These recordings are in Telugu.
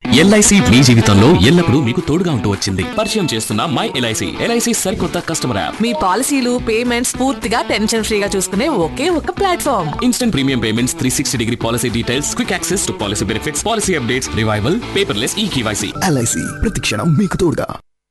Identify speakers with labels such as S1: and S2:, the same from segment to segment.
S1: ఎల్ఐసి మీ జీవితంలో ఎల్లప్పుడూ మీకు తోడుగా ఉంటూ వచ్చింది పరిచయం చేస్తున్న మై ఎల్ఐసి ఎల్ఐసి సరికొత్త కస్టమర్ యాప్
S2: మీ పాలసీలు పేమెంట్స్ పూర్తిగా టెన్షన్ ఫ్రీగా చూసుకునే ఒకే ఒక platform
S1: instant premium payments three sixty degree policy details quick access to policy benefits policy updates revival paperless e KYC
S3: LIC ప్రతిక్షణం మీకు తోడుగా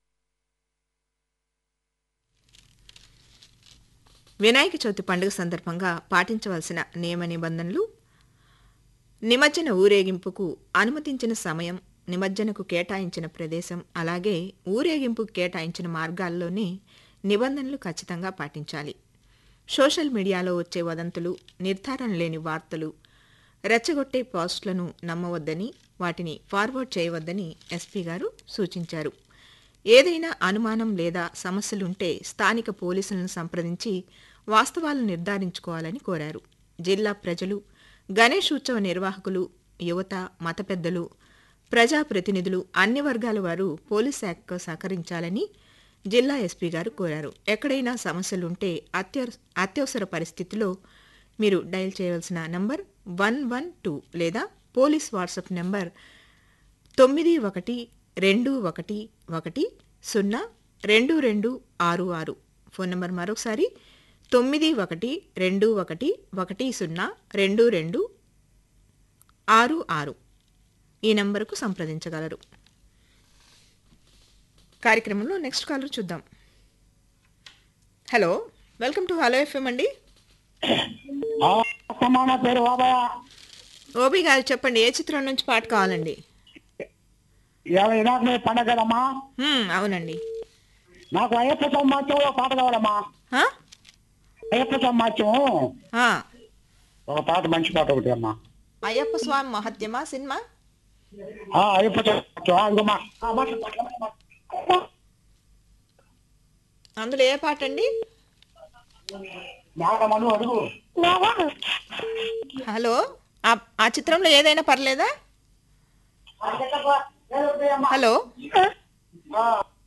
S4: వినాయక చవితి పండుగ సందర్భంగా పాటించవలసిన నియమ నిబంధనలు నిమజ్జన ఊరేగింపుకు అనుమతించిన సమయం నిమజ్జనకు కేటాయించిన ప్రదేశం అలాగే ఊరేగింపుకు కేటాయించిన మార్గాల్లోనే నిబంధనలు ఖచ్చితంగా పాటించాలి సోషల్ మీడియాలో వచ్చే వదంతులు నిర్ధారణ లేని వార్తలు రెచ్చగొట్టే పోస్టులను నమ్మవద్దని వాటిని ఫార్వర్డ్ చేయవద్దని ఎస్పీ గారు సూచించారు ఏదైనా అనుమానం లేదా సమస్యలుంటే స్థానిక పోలీసులను సంప్రదించి వాస్తవాలను నిర్ధారించుకోవాలని కోరారు జిల్లా ప్రజలు గణేష్ ఉత్సవ నిర్వాహకులు యువత మత పెద్దలు ప్రజాప్రతినిధులు అన్ని వర్గాల వారు పోలీస్ శాఖకు సహకరించాలని జిల్లా ఎస్పీ గారు కోరారు ఎక్కడైనా సమస్యలుంటే అత్య అత్యవసర పరిస్థితిలో మీరు డయల్ చేయవలసిన నంబర్ వన్ వన్ టూ లేదా పోలీస్ వాట్సాప్ నంబర్ తొమ్మిది ఒకటి రెండు ఒకటి ఒకటి సున్నా రెండు రెండు ఆరు ఆరు ఫోన్ నంబర్ మరొకసారి తొమ్మిది ఒకటి రెండు ఒకటి ఒకటి సున్నా రెండు రెండు ఆరు ఆరు ఈ నంబరుకు సంప్రదించగలరు కార్యక్రమంలో నెక్స్ట్ కాలర్ చూద్దాం hello welcome to hello FM అండి
S5: సమాన పేరు బాబాయ్
S4: ఓబీ గారు చెప్పండి ఏ చిత్రం నుంచి పాట కావాలండి
S5: ఇవాళ వినాయకుని పండగ కదమ్మా
S4: హ్మ్, అవునండి
S5: నాకు అయ్యప్ప సంవత్సరం పాట కావాలమ్మా
S4: ఆ?
S5: అయ్యప్ప సంవత్సరం
S4: ఆ.
S5: ఒక పాట మంచి పాట ఒకటి అమ్మా
S4: అయ్యప్ప స్వామి మహత్యమా సినిమా
S5: ఆ, అయ్యప్ప సంవత్సరం అదిగోమ్మా. ఆ, మాట, మాట, మాట, మాట.
S4: అందులో ఏ పాట అండి
S5: నాగమను అడుగు
S4: హలో ఆ ఆ చిత్రంలో ఏదైనా పర్లేదా హలో
S5: ఆ,